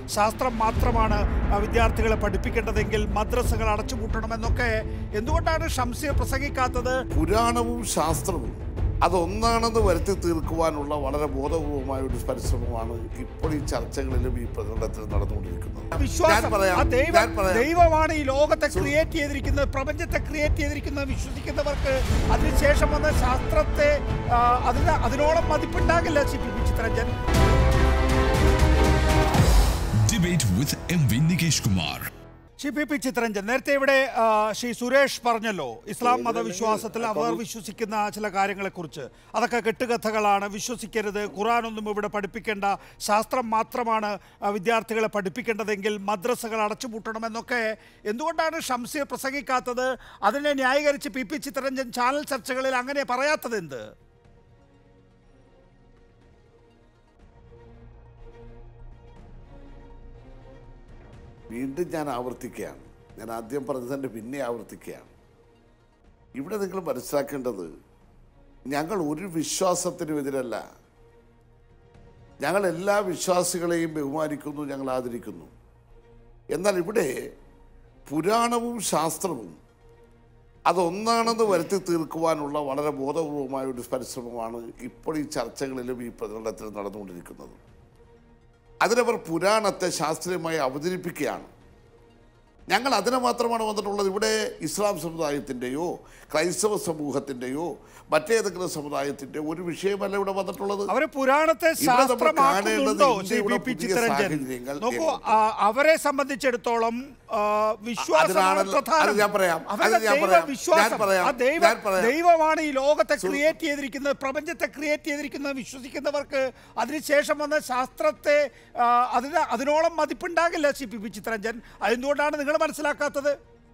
ശാസ്ത്രം മാത്രമാണ് ആ, വിദ്യാർത്ഥികളെ പഠിപ്പിക്കേണ്ടതെങ്കിൽ മദ്രസകൾ അടച്ചുപൂട്ടണമെന്നൊക്കെ എന്തുകൊണ്ടാണ് ഷംസീർ പ്രസംഗിക്കാത്തത് പുരാണവും ശാസ്ത്രവും അതൊന്നാണെന്ന് വരുത്തി തീർക്കുവാനുള്ള വളരെ ബോധപൂർവമായ ഒരു പരിശ്രമമാണ് ഇപ്പോൾ ഈ ചർച്ചകളിലും ഈ പ്രകടനത്തിൽ നടന്നുകൊണ്ടിരിക്കുന്നത് ഞാൻ വിശ്വാസം പറയാം ആ ദൈവം ഞാൻ പറയാം ദൈവമാണ് ഈ ലോകത്തെ ക്രിയേറ്റ് ചെയ്തിരിക്കുന്നത് പ്രപഞ്ചത്തെ ക്രിയേറ്റ് ചെയ്തിരിക്കുന്നത് വിശ്വസിക്കുന്നവർക്ക് അതിനുശേഷം വന്ന ശാസ്ത്രത്തെ ആ, അതിന് അതിനോളം മതിപ്പുണ്ടാകില്ല C P P Chitranjan Debate with MV Nikesh Kumar. Shri P P Chitranjan നേരത്തെ ഇവിടെ ആ, ശ്രീ സുരേഷ് പറഞ്ഞല്ലോ ഇസ്ലാം മതവിശ്വാസത്തിൽ അവർ വിശ്വസിക്കുന്ന ചില കാര്യങ്ങളെക്കുറിച്ച് അതൊക്കെ കെട്ടുകഥകളാണ് വിശ്വസിക്കരുത് ഖുറാനൊന്നും ഇവിടെ പഠിപ്പിക്കേണ്ട ശാസ്ത്രം മാത്രമാണ് ആ, വിദ്യാർത്ഥികളെ പഠിപ്പിക്കേണ്ടതെങ്കിൽ മദ്രസകൾ അടച്ചുപൂട്ടണമെന്നൊക്കെ എന്തുകൊണ്ടാണ് ഷംസീർ പ്രസംഗിക്കാത്തത് അതിനെ ന്യായീകരിച്ച് പി പി ചിത്രഞ്ജൻ ചാനൽ ചർച്ചകളിൽ അങ്ങനെ പറയാത്തത് എന്ത് വീണ്ടും ഞാൻ ആവർത്തിക്കുകയാണ് ഞാൻ ആദ്യം പറഞ്ഞത് തന്നെ പിന്നെ ആവർത്തിക്കുകയാണ് ഇവിടെ നിങ്ങൾ മനസ്സിലാക്കേണ്ടത് ഞങ്ങൾ ഒരു വിശ്വാസത്തിനും എതിരല്ല ഞങ്ങൾ എല്ലാ വിശ്വാസികളെയും ബഹുമാനിക്കുന്നു ഞങ്ങൾ ആദരിക്കുന്നു എന്നാൽ ഇവിടെ പുരാണവും ശാസ്ത്രവും അതൊന്നാണെന്ന് വരുത്തി തീർക്കുവാനുള്ള വളരെ ബോധപൂർവമായ ഒരു പരിശ്രമമാണ് ഇപ്പോൾ ഈ ചർച്ചകളിലും ഈ പ്രകടനത്തിലും നടന്നുകൊണ്ടിരിക്കുന്നത് അതിനവർ പുരാണത്തെ ശാസ്ത്രീയമായി അവതരിപ്പിക്കുകയാണ് ഞങ്ങൾ അതിനെ മാത്രമാണ് വന്നിട്ടുള്ളത് ഇവിടെ ഇസ്ലാം സമുദായത്തിൻ്റെയോ ക്രൈസ്തവ സമൂഹത്തിൻ്റെയോ മറ്റേതെങ്കിലും സമുദായത്തിൻ്റെ ഒരു വിഷയമല്ല ഇവിടെ വന്നിട്ടുള്ളത് അവര് പുരാണത്തെ ഇവിടെ നമ്മൾ ശാസ്ത്രമാക്കുന്നുണ്ടോ കാണേണ്ടത് ശ്രീ പി ഇന്ത്യയുടെ പി പുതിയ ചിത്രരഞ്ജൻ സാഹചര്യങ്ങൾ നോക്കൂ എങ്ങനെ? ആ, അവരെ സംബന്ധിച്ചിടത്തോളം ആ, വിശ്വാസമാണ് അതിനാണല്ലോ- പ്രധാനം അത് ഞാൻ പറയാം. അവരുടെ അത് ഞാൻ ദൈവ പറയാം. വിശ്വാസം ഞാൻ പറയാം. ആ ദൈവ ഞാൻ പറയാം. ദൈവമാണ് ഈ ലോകത്തെ ക്രിയേറ്റ് ചെയ്തിരിക്കുന്നത് പ്രപഞ്ചത്തെ ക്രിയേറ്റ് ചെയ്തിരിക്കുന്നത് വിശ്വസിക്കുന്നവർക്ക് അതിനുശേഷം വന്ന ശാസ്ത്രത്തെ ആ, അതിന് അതിനോളം മതിപ്പുണ്ടാകില്ല സി പി പി ചിത്രരഞ്ജൻ അതെന്തുകൊണ്ടാണ് നിങ്ങൾ മനസ്സിലാക്കാത്തത്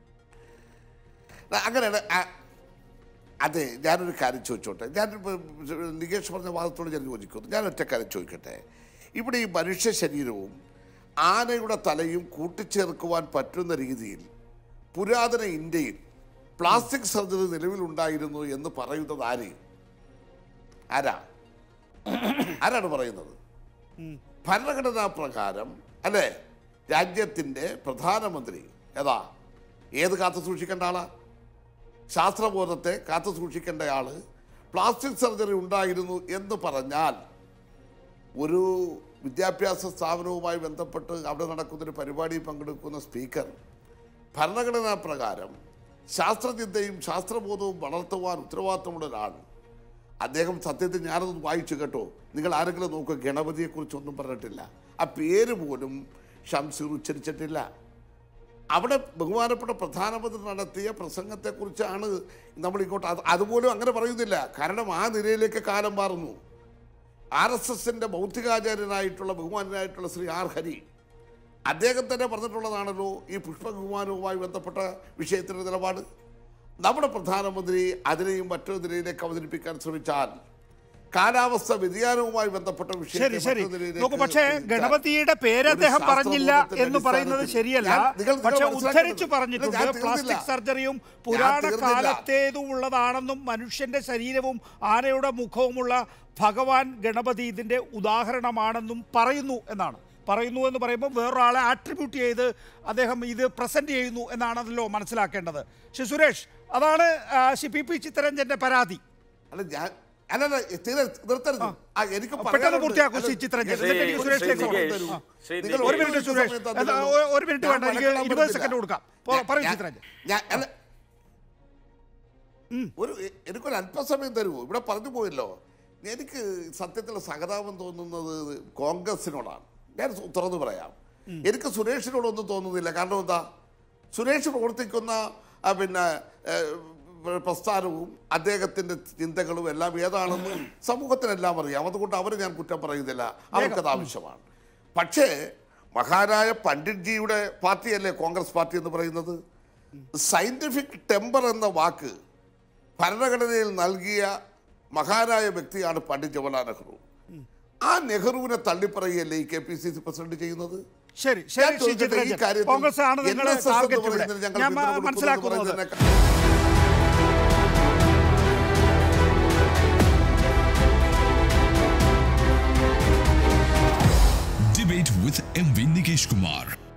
അങ്ങനെയാണ് ആ- അതെ ഞാനൊരു കാര്യം ചോദിച്ചോട്ടെ ഞാൻ നികേഷ് പറഞ്ഞ വാദത്തോട് ഞാൻ യോജിക്കുന്നു ഞാൻ ഒറ്റ കാര്യം ചോദിക്കട്ടെ ഇവിടെ ഈ മനുഷ്യ ശരീരവും ആനയുടെ തലയും കൂട്ടിച്ചേർക്കുവാൻ പറ്റുന്ന രീതിയിൽ പുരാതന ഇന്ത്യയിൽ പ്ലാസ്റ്റിക് സർജറി നിലവിലുണ്ടായിരുന്നു എന്ന് പറയുന്നത് ആര് ആരാ ആരാണ് പറയുന്നത് ഭരണഘടനാ പ്രകാരം അല്ലേ രാജ്യത്തിൻ്റെ പ്രധാനമന്ത്രി ഏതാ ഏത് കാത്തു സൂക്ഷിക്കേണ്ട ആളാ ശാസ്ത്രബോധത്തെ കാത്തു സൂക്ഷിക്കേണ്ട ആള് പ്ലാസ്റ്റിക് സർജറി ഉണ്ടായിരുന്നു എന്ന് പറഞ്ഞാൽ ഒരു വിദ്യാഭ്യാസ സ്ഥാപനവുമായി ബന്ധപ്പെട്ട് അവിടെ നടക്കുന്നൊരു പരിപാടിയിൽ പങ്കെടുക്കുന്ന സ്പീക്കർ ഭരണഘടനാ പ്രകാരം ശാസ്ത്രചിന്തയും ശാസ്ത്രബോധവും വളർത്തുവാൻ ഉത്തരവാദിത്തമുള്ള ഒരാൾ അദ്ദേഹം സത്യത്തിൽ ഞാനത് വായിച്ചു കേട്ടോ നിങ്ങൾ ആരെങ്കിലും നോക്കുക ഗണപതിയെക്കുറിച്ചൊന്നും പറഞ്ഞിട്ടില്ല ആ പേര് പോലും ഷംസീർ ഉച്ചരിച്ചിട്ടില്ല അവിടെ ബഹുമാനപ്പെട്ട പ്രധാനമന്ത്രി നടത്തിയ പ്രസംഗത്തെക്കുറിച്ചാണ് നമ്മൾ ഇങ്ങോട്ട് അത് അതുപോലും അങ്ങനെ പറയുന്നില്ല കാരണം ആ നിലയിലേക്ക് കാലം മാറുന്നു ആർ എസ് എസിൻ്റെ ബൗദ്ധികാചാര്യനായിട്ടുള്ള ബഹുമാനായിട്ടുള്ള ശ്രീ ആർ ഹരി അദ്ദേഹം തന്നെ പറഞ്ഞിട്ടുള്ളതാണല്ലോ ഈ പുഷ്പബഹുമാനവുമായി ബന്ധപ്പെട്ട വിഷയത്തിൻ്റെ നിലപാട് നമ്മുടെ പ്രധാനമന്ത്രി അതിനെയും മറ്റൊരു നിലയിലേക്ക് അവതരിപ്പിക്കാൻ ശ്രമിച്ചാൽ കാലാവസ്ഥ വ്യതിയാനവുമായി ബന്ധപ്പെട്ട ശരി വിഷയത്തെ ശരി മറ്റൊരു നിലയിലേക്ക് നോക്കൂ പക്ഷേ എത്തിച്ചാൽ ഗണപതിയുടെ പേര് ഒരു അദ്ദേഹം പറഞ്ഞില്ല ശാസ്ത്രബോധത്തിന്റെ എന്ന് പറയുന്നത് അടിസ്ഥാനത്തിൽ ശരിയല്ല ഞാൻ- നിങ്ങൾ- നിങ്ങൾ പക്ഷെ മനസ്സിലാക്കേണ്ടത് ഉദ്ധരിച്ചു ഇല്ല, പറഞ്ഞിട്ടുണ്ട് ഞാൻ തീർന്നില്ല. പ്ലാസ്റ്റിക് സർജറിയും ഞാൻ പുരാണ തീർന്നില്ല. കാലത്തേതും ഉള്ളതാണെന്നും മനുഷ്യന്റെ ശരീരവും ആനയുടെ മുഖവുമുള്ള ഭഗവാൻ ഗണപതി ഇതിന്റെ ഉദാഹരണമാണെന്നും പറയുന്നു എന്നാണ് പറയുന്നു എന്ന് പറയുമ്പോൾ വേറൊരാളെ ആട്രിബ്യൂട്ട് ചെയ്ത് അദ്ദേഹം ഇത് പ്രസന്റ് ചെയ്യുന്നു എന്നാണല്ലോ മനസ്സിലാക്കേണ്ടത് ശ്രീ സുരേഷ് അതാണ് ആ, ശ്രീ പി പി ചിത്തരഞ്ജന്റെ പരാതി അല്ല ഞാൻ അല്ലല്ല തീരെ നിർത്തരുത് ആ എനിക്ക് പെട്ടെന്ന് പറയാനുണ്ട്. പൂർത്തിയാക്കൂ അല്ല, ശ്രീ ചിത്രഞ്ജൻ ശ്രീ- എന്നിട്ട് എനിക്ക് സുരേഷിലേക്ക് ശ്രീ പോകാം. നികേഷ്, ആ. ശ്രീ നിങ്ങൾ ഒരു നികേഷ്, മിനിറ്റ് സുരേഷ് സമയത്ത് എന്നാ, അതിലൊന്നും ഒരു- ഒരു മിനിറ്റ് ഞാൻ വേണ്ട എനിക്ക് വഴക്കിടാൻ ഇരുപത് പറ്റത്തില്ല. സെക്കൻഡ് കൊടുക്കാം പോ- ഞാൻ- പറയൂ ഞാൻ- ചിത്രഞ്ജൻ ഞാൻ- അല്ല, ഒരു എ- എനിക്കൊരു അല്പസമയം തരുമോ ഇവിടെ പറഞ്ഞു പോയല്ലോ എനിക്ക് സത്യത്തിൽ സഹതാപം തോന്നുന്നത് കോൺഗ്രസിനോടാണ് ഞാൻ സു- തുറന്നു പറയാം എനിക്ക് സുരേഷിനോടൊന്നും തോന്നുന്നില്ല കാരണം എന്താ സുരേഷ് പ്രവർത്തിക്കുന്ന ആ, പിന്നെ ഏ, പ്രസ്ഥാനവും അദ്ദേഹത്തിൻ്റെ ചിന്തകളും എല്ലാം ഏതാണെന്ന് സമൂഹത്തിനെല്ലാം അറിയാം അതുകൊണ്ട് അവരെ ഞാൻ കുറ്റം പറയുന്നില്ല അവർക്കത് ആവശ്യമാണ് പക്ഷേ മഹാനായ പണ്ഡിറ്റ്ജിയുടെ പാർട്ടിയല്ലേ കോൺഗ്രസ് പാർട്ടി എന്ന് പറയുന്നത് സയന്റിഫിക് ടെമ്പർ എന്ന വാക്ക് ഭരണഘടനയിൽ നൽകിയ മഹാനായ വ്യക്തിയാണ് പണ്ഡിറ്റ് ജവഹർലാൽ നെഹ്റു ആ നെഹ്റുവിനെ തള്ളിപ്പറയുകയല്ലേ ഈ K P C C president ചെയ്യുന്നത് ശരി ഞാൻ ശരി ശ്രീ ചോദിക്കട്ടെ, ഈ ചിത്രഞ്ജൻ കാര്യത്തിൽ കോൺഗ്രസ് ആണ് നിങ്ങളുടെ NSS എന്ന് ടാർഗറ്റ് ഇവിടെ പറയുന്നതിന് ഞങ്ങൾ ഞാൻ പിന്തുണ കൊടുക്കുന്നു എന്ന് മനസ്സിലാക്കുന്നത് പറയുന്നതിനേക്കാൾ Debate with MV Nikesh Nikesh Kumar.